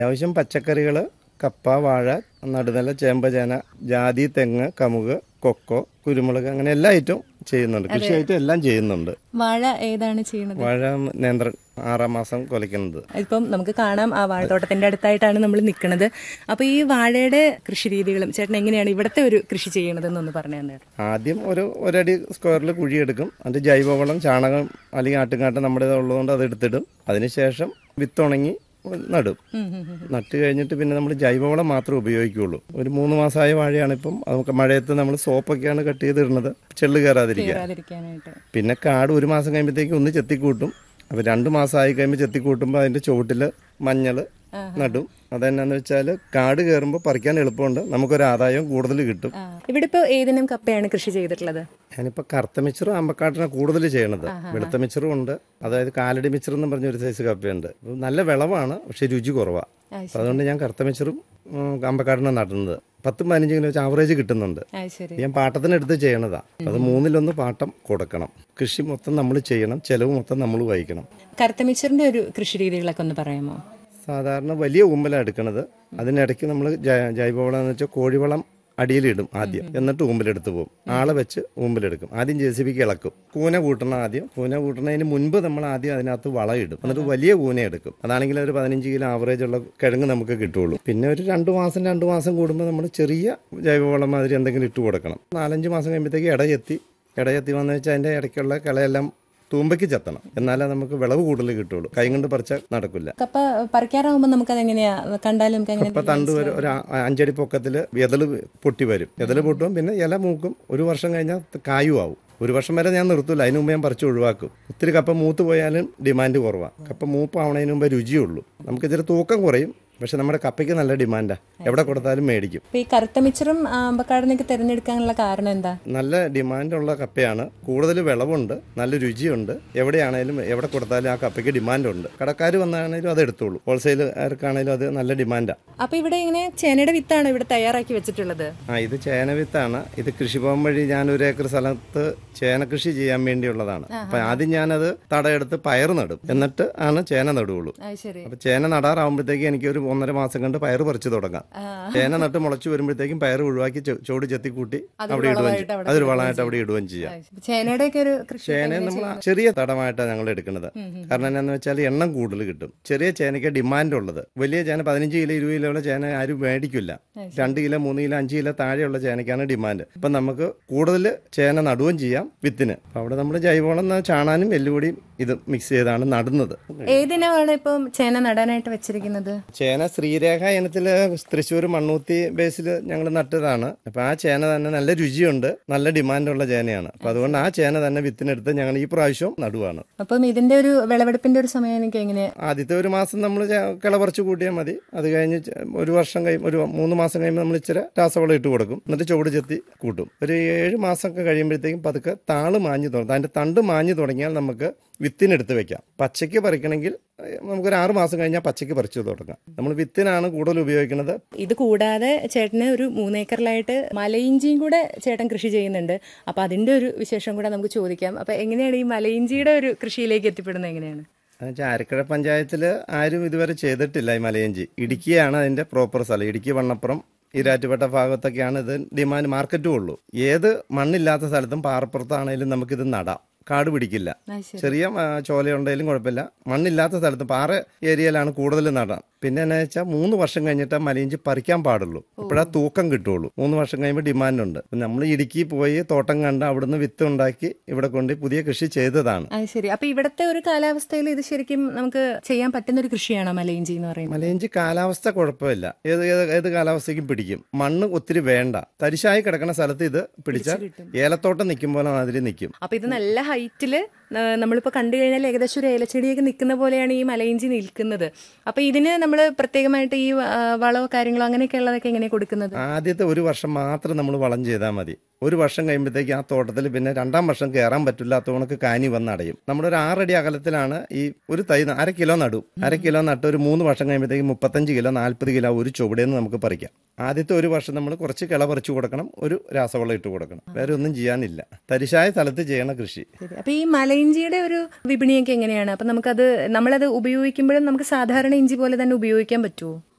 അത്യാവശ്യം പച്ചക്കറികൾ കപ്പ വാഴ നടുനില ചേമ്പ് ചേന ജാതി തെങ്ങ് കമുക് കൊക്കോ കുരുമുളക് അങ്ങനെ എല്ലാ ഐറ്റവും ചെയ്യുന്നുണ്ട് കൃഷി ഐറ്റം എല്ലാം ചെയ്യുന്നുണ്ട് വാഴ ഏതാണ് ചെയ്യുന്നത് വാഴ നേന്ത്രൻ ആറാം മാസം കൊലയ്ക്കുന്നത് ഇപ്പം നമുക്ക് കാണാം ആ വാഴത്തോട്ടത്തിന്റെ അടുത്തായിട്ടാണ് നമ്മൾ നിൽക്കുന്നത് അപ്പൊ ഈ വാഴയുടെ കൃഷി രീതികളും ചേട്ടൻ എങ്ങനെയാണ് ഇവിടുത്തെ ഒരു കൃഷി ചെയ്യണതെന്നൊന്ന് പറഞ്ഞു തന്നെ ആദ്യം ഒരു ഒരടി സ്ക്വയറിൽ കുഴിയെടുക്കും അതിന്റെ ജൈവവളം ചാണകം അല്ലെങ്കിൽ ആട്ടുംകാട്ടം നമ്മുടെ ഉള്ളതുകൊണ്ട് അത് എടുത്തിടും അതിനുശേഷം വിത്തുണങ്ങി നടും നട്ട് കഴിഞ്ഞിട്ട് പിന്നെ നമ്മൾ ജൈവവളം മാത്രമേ ഉപയോഗിക്കുകയുള്ളൂ ഒരു മൂന്ന് മാസമായ വാഴയാണ് ഇപ്പം നമുക്ക് മഴയത്ത് നമ്മൾ സോപ്പൊക്കെയാണ് കട്ട് ചെയ്തിടുന്നത് ചെള്ള് കയറാതിരിക്കാൻ വരാതിരിക്കാനായിട്ട് പിന്നെ കാട് ഒരു മാസം കഴിയുമ്പോഴത്തേക്ക് ഒന്ന് ചെത്തിക്കൂട്ടും അപ്പോൾ രണ്ട് മാസമായി കഴിയുമ്പോൾ ചെത്തിക്കൂട്ടുമ്പോൾ അതിന്റെ ചുവട്ടിൽ മഞ്ഞൾ നടും അതെന്നാന്ന് വെച്ചാൽ കാട് കയറുമ്പോൾ പറിക്കാൻ എളുപ്പമുണ്ട് നമുക്കൊരു ആദായം കൂടുതൽ കിട്ടും ഇവിടെ ഇപ്പൊ ഏതിനും കപ്പയാണ് കൃഷി ചെയ്തിട്ടുള്ളത് ഞാനിപ്പോൾ കറുത്ത മിച്ചറും അമ്പക്കാട്ടിനാണ് കൂടുതൽ ചെയ്യണത് വെളുത്ത മിച്ചറും ഉണ്ട് അതായത് കാലടി മിച്ചർ എന്ന് പറഞ്ഞ ഒരു സൈസ് കപ്പയുണ്ട് അപ്പോൾ നല്ല വിളവാണ് പക്ഷെ രുചി കുറവാണ് അപ്പോൾ അതുകൊണ്ട് ഞാൻ കറുത്ത മിച്ചറും ഉം, അമ്പക്കാട്ടിനാണ് നടുന്നത് പത്തും പതിനഞ്ച് കിലോ വെച്ച് ആവറേജ് കിട്ടുന്നുണ്ട് ആ ശരി ഞാൻ പാട്ടത്തിനെടുത്ത് ചെയ്യണതാ അത് മൂന്നിലൊന്ന് പാട്ടം കൊടുക്കണം കൃഷി മൊത്തം നമ്മൾ ചെയ്യണം ചെലവ് മൊത്തം നമ്മൾ വഹിക്കണം കറുത്തമിച്ചറിന്റെ ഒരു കൃഷി രീതികളൊക്കെ ഒന്ന് പറയാമോ സാധാരണ വലിയ ഊമ്പലാണ് എടുക്കുന്നത് അതിനിടയ്ക്ക് നമ്മൾ ജൈവവളം എന്ന് വെച്ചാൽ കോഴിവളം അടിയിലിടും ആദ്യം എന്നിട്ട് ഊമ്പിലെടുത്ത് പോകും ആളെ വെച്ച് ഊമ്പിലെടുക്കും ആദ്യം ജെ സി ബിക്ക് ഇളക്കും കൂന കൂട്ടണം ആദ്യം കൂന കൂട്ടുന്നതിന് മുൻപ് നമ്മൾ ആദ്യം അതിനകത്ത് വളം ഇടും എന്നിട്ട് വലിയ കൂന എടുക്കും അതാണെങ്കിൽ ഒരു പതിനഞ്ച് കിലോ ആവറേജ് ഉള്ള കിഴങ്ങ് നമുക്ക് കിട്ടുള്ളൂ പിന്നെ ഒരു രണ്ട് മാസം രണ്ട് മാസം കൂടുമ്പോൾ നമ്മൾ ചെറിയ ജൈവവളം മാതിരി എന്തെങ്കിലും ഇട്ട് കൊടുക്കണം നാലഞ്ച് മാസം കഴിയുമ്പോഴത്തേക്ക് ഇടയെത്തി ഇടയെത്തി വന്നു വെച്ചാൽ അതിൻ്റെ ഇടയ്ക്കുള്ള കളയെല്ലാം തൂമ്പയ്ക്ക് ചെത്തണം എന്നാലേ നമുക്ക് വിളവ് കൂടുതൽ കിട്ടുള്ളൂ കൈ കൊണ്ട് പറിച്ചാൽ നടക്കില്ല കപ്പ പറിക്കാറാവുമ്പോൾ നമുക്ക് അതെങ്ങനെയാ കണ്ടാലും നമുക്ക് എങ്ങനെ ഇപ്പൊ തണ്ട് വരും ഒരു ആ- അഞ്ചടി പൊക്കത്തില് എതള് പൊട്ടി വരും എതള് പൊട്ടും പിന്നെ ഇല മൂക്കും ഒരു വർഷം കഴിഞ്ഞാൽ കായും ആവും ഒരു വർഷം വരെ ഞാൻ നിർത്തൂല അതിന് മുമ്പ് ഞാൻ പറിച്ച് ഒഴിവാക്കും ഒത്തിരി കപ്പ മൂത്ത് പോയാലും ഡിമാൻഡ് കുറവാണ് കപ്പ മൂപ്പാവണതിന് മുമ്പ് രുചിയുള്ളൂ നമുക്ക് ഇച്ചിരി തൂക്കം കുറയും പക്ഷെ നമ്മുടെ കപ്പയ്ക്ക് നല്ല ഡിമാൻഡാ എവിടെ കൊടുത്താലും മേടിക്കും ഇപ്പൊ ഈ കറുത്തമിച്ചറും ആമ്പക്കാടിനൊക്കെ തിരഞ്ഞെടുക്കാനുള്ള കാരണം എന്താ നല്ല ഡിമാൻഡുള്ള കപ്പയാണ് കൂടുതൽ വിളവുണ്ട് നല്ല രുചിയുണ്ട് എവിടെയാണേലും എവിടെ കൊടുത്താലും ആ കപ്പയ്ക്ക് ഡിമാൻഡുണ്ട് കടക്കാർ വന്നാണേലും അത് എടുത്തോളൂ ഹോൾസെയിലുകാർക്കാണേലും അത് നല്ല ഡിമാൻഡാണ് അപ്പൊ ഇവിടെ ഇങ്ങനെ ചേനയുടെ വിത്താണ് ഇവിടെ തയ്യാറാക്കി വെച്ചിട്ടുള്ളത് ആ ഇത് ചേന വിത്താണ് ഇത് കൃഷിഭവൻ വഴി ഞാൻ ഒരു ഏക്കർ സ്ഥലത്ത് ചേന കൃഷി ചെയ്യാൻ വേണ്ടിയുള്ളതാണ് അപ്പൊ ആദ്യം ഞാനത് തടയെടുത്ത് പയർ നടും എന്നിട്ട് ആണ് ചേന നടുകയുള്ളൂ അത് ശരി അപ്പൊ ചേന നടാറാവുമ്പോഴത്തേക്ക് എനിക്ക് ഒരു ഒന്നര മാസം കൊണ്ട് പയർ പറിച്ചു തുടങ്ങാം ചേന നട്ട് മുളച്ചു വരുമ്പോഴത്തേക്കും പയർ ഒഴിവാക്കി ചോ- ചോട് ചെത്തി കൂട്ടി അവിടെ ഇടുകയും ചെയ്യും അതൊരു വളമായിട്ട് അവിടെ ഇടുകയും ചെയ്യാം ചേനയുടെ ഒക്കെ ഒരു കൃഷി ചേന നമ്മൾ ചെറിയ തടമായിട്ടാണ് ഞങ്ങൾ എടുക്കുന്നത് കാരണം എന്നാന്ന് വെച്ചാൽ എണ്ണം കൂടുതൽ കിട്ടും ചെറിയ ചേനയ്ക്ക് ഡിമാൻഡ് ഉള്ളത് വലിയ ചേന പതിനഞ്ച് കിലോ ഇരുപത് കിലോ ഉള്ള ചേന ആരും മേടിക്കില്ല രണ്ട് കിലോ മൂന്ന് കിലോ അഞ്ച് കിലോ താഴെയുള്ള ചേനയ്ക്കാണ് ഡിമാൻഡ് അപ്പൊ നമുക്ക് കൂടുതൽ ചേന നടുകയും ചെയ്യാം വിത്തിന് അപ്പൊ അവിടെ നമ്മൾ ജൈവവളം ന- ചാണാനും എല്ലുപൊടിയും ഇത് മിക്സ് ചെയ്താണ് നടുന്നത് ഏതിനാണ് ഇപ്പം ചേന നടാനായിട്ട് വെച്ചിരിക്കുന്നത് ചേന ശ്രീരേഖ ഇനത്തില് തൃശ്ശൂർ മണ്ണൂത്തി ബേസിൽ ഞങ്ങൾ നട്ടതാണ് അപ്പൊ ആ ചേന തന്നെ നല്ല രുചിയുണ്ട് നല്ല ഡിമാൻഡുള്ള ചേനയാണ് അപ്പൊ അതുകൊണ്ട് ആ ചേന തന്നെ വിത്തിനെടുത്ത് ഞങ്ങൾ ഈ പ്രാവശ്യം നടുവാണ് അപ്പം ഇതിന്റെ ഒരു വിളവെടുപ്പിന്റെ ഒരു സമയം എനിക്ക് എങ്ങനെ ആദ്യത്തെ ഒരു മാസം നമ്മൾ കിള പറിച്ച് കൂട്ടിയാൽ മതി അത് കഴിഞ്ഞ് ചെ- ഒരു വർഷം കഴിയും ഒരു മൂന്ന് മാസം കഴിയുമ്പോൾ നമ്മൾ ഇച്ചിരി രാസവളം ഇട്ട് കൊടുക്കും എന്നിട്ട് ചുവട് ചെത്തി കൂട്ടും ഒരു ഏഴ് മാസമൊക്കെ കഴിയുമ്പോഴത്തേക്കും പതുക്കെ താള് മാഞ്ഞു തുടങ്ങും അതിന്റെ തണ്ട് മാഞ്ഞു തുടങ്ങിയാൽ നമുക്ക് വിത്തിനെടുത്ത് വെക്കാം പച്ചയ്ക്ക് പറിക്കണമെങ്കിൽ ഏഹ്, നമുക്കൊരു ആറ് മാസം കഴിഞ്ഞാൽ പച്ചയ്ക്ക് പറിച്ചു തുടങ്ങാം നമ്മൾ വിത്തിനാണ് കൂടുതൽ ഉപയോഗിക്കുന്നത് ഇത് കൂടാതെ ചേട്ടന് ഒരു മൂന്നേക്കറിലായിട്ട് മലയിഞ്ചിയും കൂടെ ചേട്ടൻ കൃഷി ചെയ്യുന്നുണ്ട് അപ്പൊ അതിന്റെ ഒരു വിശേഷം കൂടെ നമുക്ക് ചോദിക്കാം അപ്പൊ എങ്ങനെയാണ് ഈ മലയിഞ്ചിയുടെ ഒരു കൃഷിയിലേക്ക് എത്തിപ്പെടുന്നത് എങ്ങനെയാണ് എന്നുവെച്ചാൽ അരക്കഴ പഞ്ചായത്തിൽ ആരും ഇതുവരെ ചെയ്തിട്ടില്ല ഈ മലയഞ്ചി ഇടുക്കിയാണ് അതിന്റെ പ്രോപ്പർ സ്ഥലം ഇടുക്കി വണ്ണപ്പുറം ഈരാറ്റുപേട്ട ഭാഗത്തൊക്കെയാണ് ഇത് ഡിമാൻഡ് മാർക്കറ്റും ഉള്ളൂ ഏത് മണ്ണില്ലാത്ത സ്ഥലത്തും പാറപ്പുറത്താണേലും നമുക്കിത് നടാം കാട് പിടിക്കില്ല ചെറിയ ആ, ചോലയുണ്ടെങ്കിലും കുഴപ്പമില്ല മണ്ണില്ലാത്ത സ്ഥലത്ത് പാറ ഏരിയയിലാണ് കൂടുതൽ നടാം പിന്നെ എന്നാ വെച്ചാൽ മൂന്ന് വർഷം കഴിഞ്ഞിട്ട് മലയിഞ്ചി പറിക്കാൻ പാടുള്ളൂ അപ്പോഴാ തൂക്കം കിട്ടുള്ളൂ മൂന്ന് വർഷം കഴിയുമ്പോൾ ഡിമാൻഡ് ഉണ്ട് നമ്മൾ ഇടുക്കി പോയി തോട്ടം കണ്ട് അവിടുന്ന് വിത്ത് ഉണ്ടാക്കി ഇവിടെ കൊണ്ട് പുതിയ കൃഷി ചെയ്തതാണ് അത് ശരി അപ്പൊ ഇവിടത്തെ ഒരു കാലാവസ്ഥയിൽ ഇത് ശരിക്കും നമുക്ക് ചെയ്യാൻ പറ്റുന്ന ഒരു കൃഷിയാണോ മലയിഞ്ചി എന്ന് പറയുന്നത് മലയിഞ്ചി കാലാവസ്ഥ കുഴപ്പമില്ല ഏത് ഏത് ഏത് കാലാവസ്ഥയ്ക്കും പിടിക്കും മണ്ണ് ഒത്തിരി വേണ്ട തരിശായി കിടക്കുന്ന സ്ഥലത്ത് ഇത് പിടിച്ചാൽ ഏലത്തോട്ടം നിൽക്കും പോലെ മാതിരി നിൽക്കും അപ്പൊ ഇത് നല്ല ഹൈറ്റില് നമ്മളിപ്പോ കണ്ടു കഴിഞ്ഞാൽ ഏകദേശം ഒരു ഏലച്ചെടിയൊക്കെ നിൽക്കുന്ന പോലെയാണ് ഈ മലയിഞ്ചി നിൽക്കുന്നത് അപ്പൊ ഇതിന് നമ്മൾ പ്രത്യേകമായിട്ട് ഈ ആ, വളമോ കാര്യങ്ങളോ അങ്ങനെയൊക്കെ ഉള്ളതൊക്കെ എങ്ങനെയാണ് കൊടുക്കുന്നത് ആദ്യത്തെ ഒരു വർഷം മാത്രം നമ്മൾ വളം ചെയ്താൽ മതി ഒരു വർഷം കഴിയുമ്പോഴത്തേക്ക് ആ തോട്ടത്തിൽ പിന്നെ രണ്ടാം വർഷം കയറാൻ പറ്റില്ലാത്ത ഉണക്ക് കാനി വന്നടയും നമ്മുടെ ഒരു ആറടി അകലത്തിലാണ് ഈ ഒരു തൈ ന- അര കിലോ നടും അര കിലോ നട്ട് ഒരു മൂന്ന് വർഷം കഴിയുമ്പോഴത്തേക്ക് മുപ്പത്തഞ്ച് കിലോ നാൽപ്പത് കിലോ ഒരു ചുവടേന്ന് നമുക്ക് പറിക്കാം ആദ്യത്തെ ഒരു വർഷം നമ്മൾ കുറച്ച് കിള പറിച്ചു കൊടുക്കണം ഒരു രാസവളം ഇട്ട് കൊടുക്കണം വേറെ ഒന്നും ചെയ്യാനില്ല തരിശായ സ്ഥലത്ത് ചെയ്യണ കൃഷി ശരി അപ്പൊ ഈ മലയിഞ്ചിയുടെ ഒരു വിപണിയൊക്കെ എങ്ങനെയാണ് അപ്പൊ നമുക്കത് നമ്മളത് ഉപയോഗിക്കുമ്പോഴും നമുക്ക് സാധാരണ ഇഞ്ചി പോലെ തന്നെ ഉപയോഗിക്കാൻ പറ്റുമോ